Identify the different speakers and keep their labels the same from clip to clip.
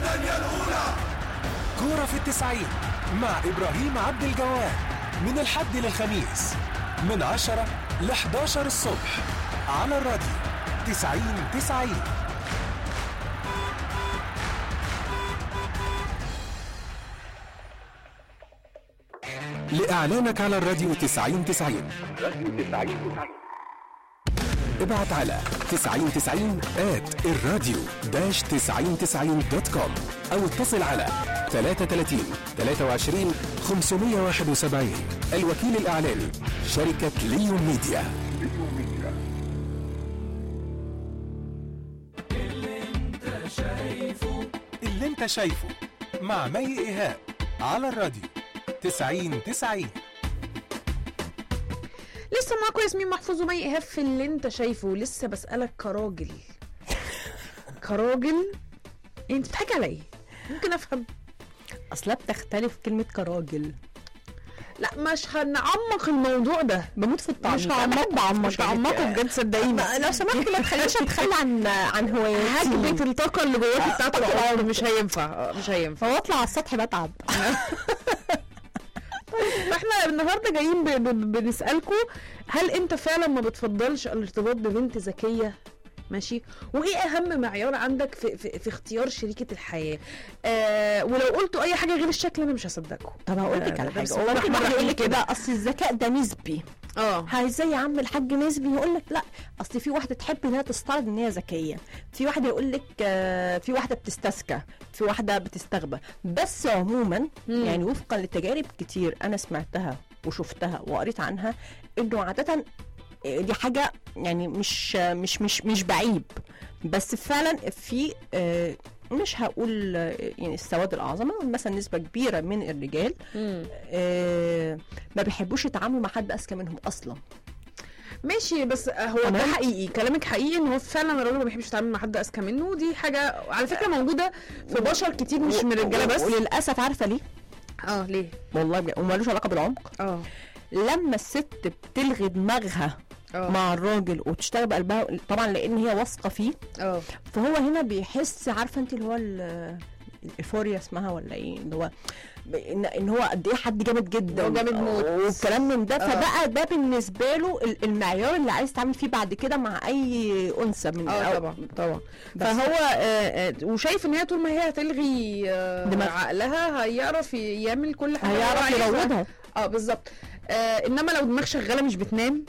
Speaker 1: الثانية الأولى
Speaker 2: كورة في التسعين مع إبراهيم عبد الجواد من الحد للخميس من 10 ل 11 الصبح على الراديو 90 90 لإعلانك على الراديو 90 90 ابعت على 9090 at الراديو داش 9090 دوت كوم او اتصل على 33 23 571 الوكيل الاعلامي شركة ليون ميديا اللي انت شايفه مع مي ايهاب على الراديو 9090
Speaker 3: لسه معاكم ياسمين محفوظ ومي ايهاب في اللي انت شايفه لسه بسألك كراجل كراجل انت بتضحكي على ايه؟ ممكن افهم
Speaker 4: اصلا بتختلف كلمه كراجل
Speaker 3: لا مش هنعمق الموضوع ده
Speaker 4: بموت في الطعم
Speaker 3: مش هعمق
Speaker 4: بعمق
Speaker 3: مش هعمقه بجد صدقيني
Speaker 4: ما- لو سمحت ما تخلينيش اتخلى عن عن هواياتي
Speaker 3: هجبة الطاقة اللي جواكي بتاعت العمر مش هينفع مش هينفع
Speaker 4: فبطلع على السطح بتعب
Speaker 3: فاحنا النهارده جايين ب- ب- بنسألكم هل انت فعلا ما بتفضلش الارتباط ببنت ذكية ماشي وايه اهم معيار عندك في, في, في اختيار شريكه الحياه آه ولو قلتوا اي حاجه غير الشكل انا مش هصدقكم
Speaker 4: طب هقول لك
Speaker 3: آه،
Speaker 4: على
Speaker 3: ده
Speaker 4: حاجه
Speaker 3: بس
Speaker 4: هو
Speaker 3: واضح
Speaker 4: ممكن
Speaker 3: مرة
Speaker 4: واحد يقول لك
Speaker 3: كده.
Speaker 4: كده اصل الذكاء ده نسبي
Speaker 3: اه
Speaker 4: ها ازاي يا عم الحاج نسبي يقول لك لا اصل في واحده تحب انها تستعرض ان هي ذكيه في واحد يقول لك آه، في واحده بتستسكى في واحده بتستغبى بس عموما
Speaker 3: مم.
Speaker 4: يعني وفقا لتجارب كتير انا سمعتها وشفتها وقريت عنها انه عاده آه، دي حاجه يعني مش آه، مش مش مش بعيب بس فعلا في آه، مش هقول آه، يعني السواد الاعظم أقول مثلا نسبه كبيره من الرجال
Speaker 3: مم.
Speaker 4: آه، ما بيحبوش يتعاملوا مع حد اذكى منهم اصلا
Speaker 3: ماشي بس هو
Speaker 4: أنا-
Speaker 3: ده حقيقي كلامك حقيقي ان هو فعلا الراجل ما بيحبش يتعامل مع حد اذكى منه ودي حاجه على فكره موجوده في بشر كتير مش من الرجاله بس
Speaker 4: وللاسف عارفه ليه
Speaker 3: اه ليه
Speaker 4: والله بجد ومالوش علاقه بالعمق
Speaker 3: اه
Speaker 4: لما الست بتلغي دماغها
Speaker 3: اه
Speaker 4: مع الراجل وتشتغل بقلبها طبعا لان هي واثقه فيه
Speaker 3: اه
Speaker 4: فهو هنا بيحس عارفه انت اللي هو ال- الايفوريا اسمها ولا ايه اللي هو ب- ان ان هو قد ايه حد جامد جدا
Speaker 3: هو جامد موت.
Speaker 4: والكلام من ده
Speaker 3: آه.
Speaker 4: فبقى ده بالنسبه له ال- المعيار اللي عايز تعمل فيه بعد كده مع اي انثى من
Speaker 3: اه
Speaker 4: أو-
Speaker 3: طبعا طبعا
Speaker 4: بس.
Speaker 3: فهو آه، آه، وشايف ان هي طول ما هي هتلغي آه،
Speaker 4: دماغ.
Speaker 3: عقلها هيعرف ي- يعمل كل حاجه هو
Speaker 4: هيعرف
Speaker 3: عايزها.
Speaker 4: يروضها
Speaker 3: اه بالظبط آه انما لو دماغ شغاله مش بتنام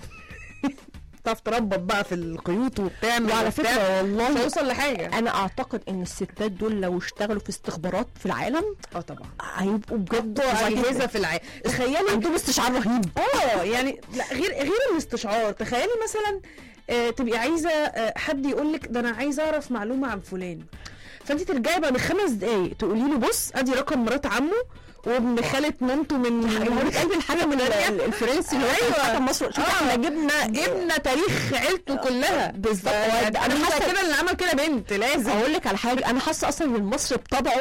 Speaker 3: تعرف تربط بقى في الخيوط وبتعمل
Speaker 4: وعلى
Speaker 3: وبتاع،
Speaker 4: فكره
Speaker 3: مش
Speaker 4: والله
Speaker 3: هيوصل لحاجه
Speaker 4: انا اعتقد ان الستات دول لو اشتغلوا في استخبارات في العالم
Speaker 3: اه طبعا
Speaker 4: هيبقوا بجد فظاع
Speaker 3: اجهزه
Speaker 4: جداً.
Speaker 3: في العالم تخيلي
Speaker 4: عندهم استشعار رهيب
Speaker 3: اه يعني لا غير غير الاستشعار تخيلي مثلا آه تبقي عايزه آه حد يقول لك ده انا عايزه اعرف معلومه عن فلان فانت ترجعي بعد خمس دقايق تقولي له بص ادي رقم مرات عمه وابن خاله مامته من
Speaker 4: هقول لك قلب الحاجه من ال- ال- الفرنسي اللي هو
Speaker 3: أيوة.
Speaker 4: كان حكم مصر شوف
Speaker 3: آه.
Speaker 4: احنا جبنا
Speaker 3: جبنا تاريخ عيلته كلها
Speaker 4: بالظبط
Speaker 3: آه،
Speaker 4: انا
Speaker 3: انا
Speaker 4: حاسه
Speaker 3: متاكده اللي عمل كده بنت لازم
Speaker 4: اقول لك على حاجه انا حاسه اصلا ان المصري بطبعه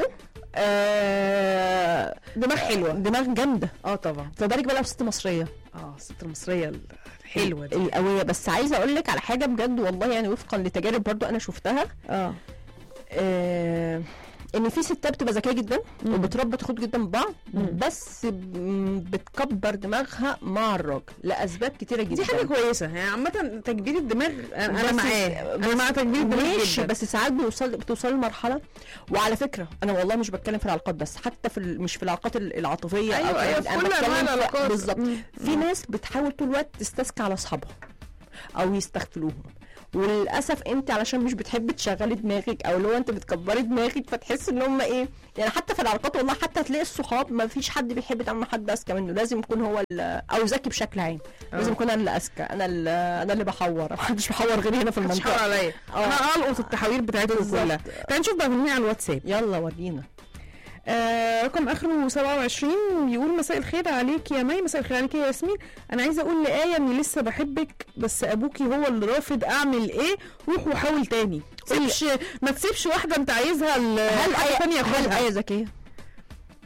Speaker 4: آه
Speaker 3: دماغ حلوه
Speaker 4: دماغ جامده
Speaker 3: اه طبعا
Speaker 4: فبالك بقى لو ست مصريه
Speaker 3: اه الست المصريه الحلوه دي
Speaker 4: القويه بس عايزه اقول لك على حاجه بجد والله يعني وفقا لتجارب برضو انا شفتها
Speaker 3: اه
Speaker 4: آه ان في ستات بتبقى ذكيه جدا
Speaker 3: مم.
Speaker 4: وبتربط خطوط جدا ببعض
Speaker 3: مم.
Speaker 4: بس ب- بتكبر دماغها مع الراجل لاسباب كتيره جدا
Speaker 3: دي حاجه كويسه يعني عامه تكبير الدماغ انا أنا
Speaker 4: بس-
Speaker 3: معاه
Speaker 4: بس
Speaker 3: انا مع تكبير الدماغ
Speaker 4: ماشي
Speaker 3: جدا
Speaker 4: بس ساعات بيوصل بتوصل لمرحله وعلى فكره انا والله مش بتكلم في العلاقات بس حتى في ال- مش في العلاقات ال- العاطفيه
Speaker 3: ايوه
Speaker 4: كده.
Speaker 3: ايوه في
Speaker 4: أنا
Speaker 3: كل
Speaker 4: بتكلم
Speaker 3: انواع
Speaker 4: في-
Speaker 3: العلاقات
Speaker 4: بالظبط
Speaker 3: مم.
Speaker 4: في ناس بتحاول طول الوقت تستسكى على اصحابها او يستغفلوهم وللاسف انت علشان مش بتحبي تشغلي دماغك او لو انت بتكبري دماغك فتحس ان هم ايه يعني حتى في العلاقات والله حتى هتلاقي الصحاب ما فيش حد بيحب يتعامل مع حد اذكى منه لازم يكون هو ال- او ذكي بشكل عام
Speaker 3: آه.
Speaker 4: لازم يكون انا اللي اذكى انا اللي انا اللي بحور محدش بيحور غيري هنا في
Speaker 3: محدش حاول
Speaker 4: المنطقه
Speaker 3: عليا
Speaker 4: آه.
Speaker 3: انا القط التحاوير بتاعتكم
Speaker 4: بالظبط.
Speaker 3: كلها تعالى نشوف بقى مني على الواتساب
Speaker 4: يلا ورينا
Speaker 3: آه رقم اخره 27 بيقول مساء الخير عليك يا مي مساء الخير عليك يا ياسمين انا عايزه اقول لآية اني لسه بحبك بس ابوكي هو اللي رافض اعمل ايه روح وحاول تاني تسيبش ما تسيبش واحده انت عايزها ل-
Speaker 4: هل
Speaker 3: حاجة
Speaker 4: اي
Speaker 3: تانية
Speaker 4: هل
Speaker 3: ياخدها
Speaker 4: اي ذكيه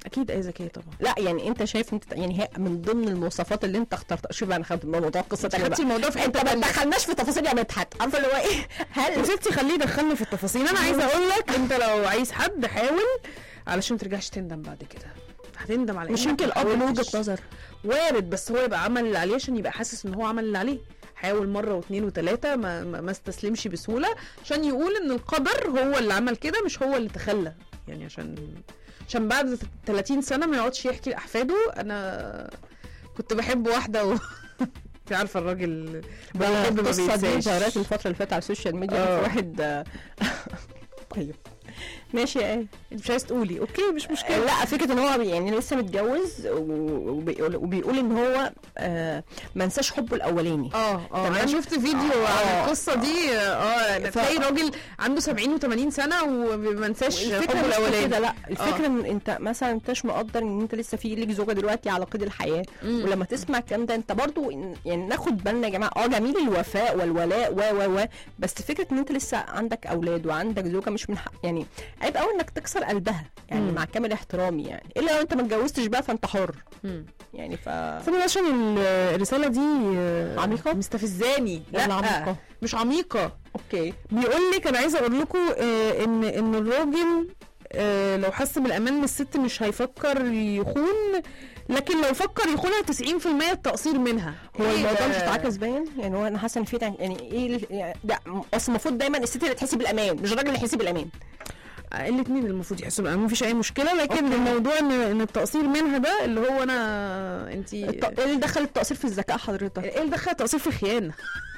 Speaker 3: اكيد اي ذكيه طبعا
Speaker 4: لا يعني انت شايف انت يعني هي من ضمن المواصفات اللي انت اخترتها شوف انا خدت الموضوع قصه تانية
Speaker 3: خدتي
Speaker 4: بقى.
Speaker 3: الموضوع في
Speaker 4: انت
Speaker 3: حته
Speaker 4: ما
Speaker 3: تانية.
Speaker 4: دخلناش في تفاصيل يا مدحت عارفه اللي هو ايه
Speaker 3: يا
Speaker 4: هل
Speaker 3: ستي خليه يدخلني في التفاصيل انا عايزه اقول لك انت لو عايز حد حاول علشان ما ترجعش تندم بعد كده هتندم على
Speaker 4: مش
Speaker 3: إنك
Speaker 4: يمكن
Speaker 3: ما
Speaker 4: الاب له
Speaker 3: حاولتش.
Speaker 4: وجهه نظر
Speaker 3: وارد بس هو يبقى عمل اللي عليه عشان يبقى حاسس ان هو عمل اللي عليه حاول مره واثنين وثلاثه ما, ما, ما استسلمش بسهوله عشان يقول ان القدر هو اللي عمل كده مش هو اللي تخلى يعني عشان عشان بعد 30 سنه ما يقعدش يحكي لاحفاده انا كنت بحب واحده و... انت عارفه الراجل بيحب ما
Speaker 4: القصه دي
Speaker 3: بينساش.
Speaker 4: ظهرت الفتره اللي فاتت على السوشيال ميديا
Speaker 3: آه.
Speaker 4: في واحد آه، طيب ماشي يا ايه
Speaker 3: انت مش عايز تقولي اوكي مش مشكله
Speaker 4: لا فكره ان هو بي- يعني لسه متجوز و- وبيقول, وبيقول ان هو آه ما انساش حبه الاولاني
Speaker 3: اه اه
Speaker 4: تمام؟
Speaker 3: انا شفت فيديو عن
Speaker 4: آه.
Speaker 3: القصه دي اه
Speaker 4: ف-
Speaker 3: تلاقي راجل عنده 70 و80 سنه وما انساش
Speaker 4: الفكره
Speaker 3: حبه
Speaker 4: مش في
Speaker 3: الاولاني
Speaker 4: كده لا الفكره ان انت مثلا انتش مقدر ان انت لسه في ليك زوجه دلوقتي على قيد الحياه
Speaker 3: مم.
Speaker 4: ولما تسمع الكلام ده انت برضو إن- يعني ناخد بالنا يا جماعه اه جميل الوفاء والولاء و و و بس فكره ان انت لسه عندك اولاد وعندك زوجه مش من حق يعني عيب قوي انك تكسر قلبها يعني
Speaker 3: مم.
Speaker 4: مع كامل احترامي يعني الا لو انت ما اتجوزتش بقى فانت حر
Speaker 3: مم.
Speaker 4: يعني ف
Speaker 3: ثانية عشان ال- الرسالة دي آه،
Speaker 4: عميقة؟
Speaker 3: مستفزاني
Speaker 4: ولا
Speaker 3: لا
Speaker 4: عميقة؟
Speaker 3: مش عميقة
Speaker 4: اوكي
Speaker 3: بيقول لك انا عايزة اقول لكم آه، ان ان الراجل آه، لو حس بالامان من الست مش هيفكر يخون لكن لو فكر يخونها 90% التقصير منها
Speaker 4: هو
Speaker 3: إيه
Speaker 4: الموضوع
Speaker 3: ده؟
Speaker 4: مش اتعكس باين يعني هو انا حاسه ان في تع- يعني ايه ال- يعني ده اصل المفروض دايما الست اللي تحسي بالامان مش الراجل اللي يحس بالامان
Speaker 3: الاثنين المفروض يحسوا بالامان مفيش اي مشكلة لكن
Speaker 4: أوكي.
Speaker 3: الموضوع ان ان التقصير منها ده اللي هو انا انت
Speaker 4: الت- ايه اللي دخل التقصير في الذكاء حضرتك
Speaker 3: ايه اللي دخل تقصير في خيانة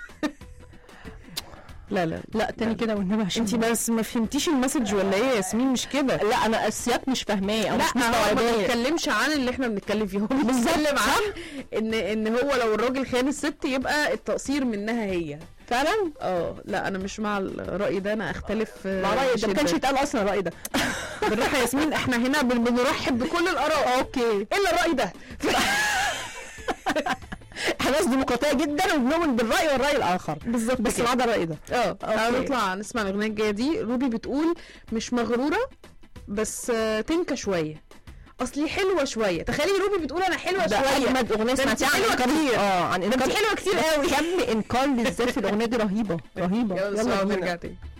Speaker 3: لا لا
Speaker 4: لا تاني كده والنبي عشان
Speaker 3: انت بس ما فهمتيش المسج ولا ايه يا ياسمين مش كده
Speaker 4: لا انا السياق مش فاهماه او
Speaker 3: لا
Speaker 4: مش
Speaker 3: هو ما
Speaker 4: مستوعباه
Speaker 3: بيتكلمش عن اللي احنا بنتكلم فيه هو بيتكلم عن ان ان هو لو الراجل خان الست يبقى التقصير منها هي
Speaker 4: فعلا
Speaker 3: اه لا انا مش مع الراي ده انا اختلف آه،
Speaker 4: مع رايي ده ما
Speaker 3: بشدة.
Speaker 4: كانش يتقال اصلا الراي ده
Speaker 3: بالراحه يا ياسمين احنا هنا بن- بنرحب بكل الاراء
Speaker 4: اوكي
Speaker 3: الا الراي ده
Speaker 4: احنا ناس ديمقراطيه جدا وبنؤمن بالراي والراي الاخر
Speaker 3: بالظبط
Speaker 4: بس
Speaker 3: كده.
Speaker 4: ما عدا الراي ده
Speaker 3: اه تعالوا
Speaker 4: أوكي.
Speaker 3: نطلع نسمع الاغنيه الجايه دي روبي بتقول مش مغروره بس آه، تنكه شويه اصلي حلوه شويه تخيلي روبي بتقول انا حلوه
Speaker 4: ده
Speaker 3: شويه
Speaker 4: اجمد اغنيه
Speaker 3: ده انت
Speaker 4: سمعتها عن
Speaker 3: حلوة
Speaker 4: انكار
Speaker 3: كتير.
Speaker 4: اه عن انكار
Speaker 3: انت حلوة كتير قوي.
Speaker 4: كم انكار بالذات في الاغنيه دي رهيبه رهيبه
Speaker 3: يلا
Speaker 4: يلا
Speaker 3: نسمع
Speaker 4: بينا.
Speaker 3: ونرجع تاني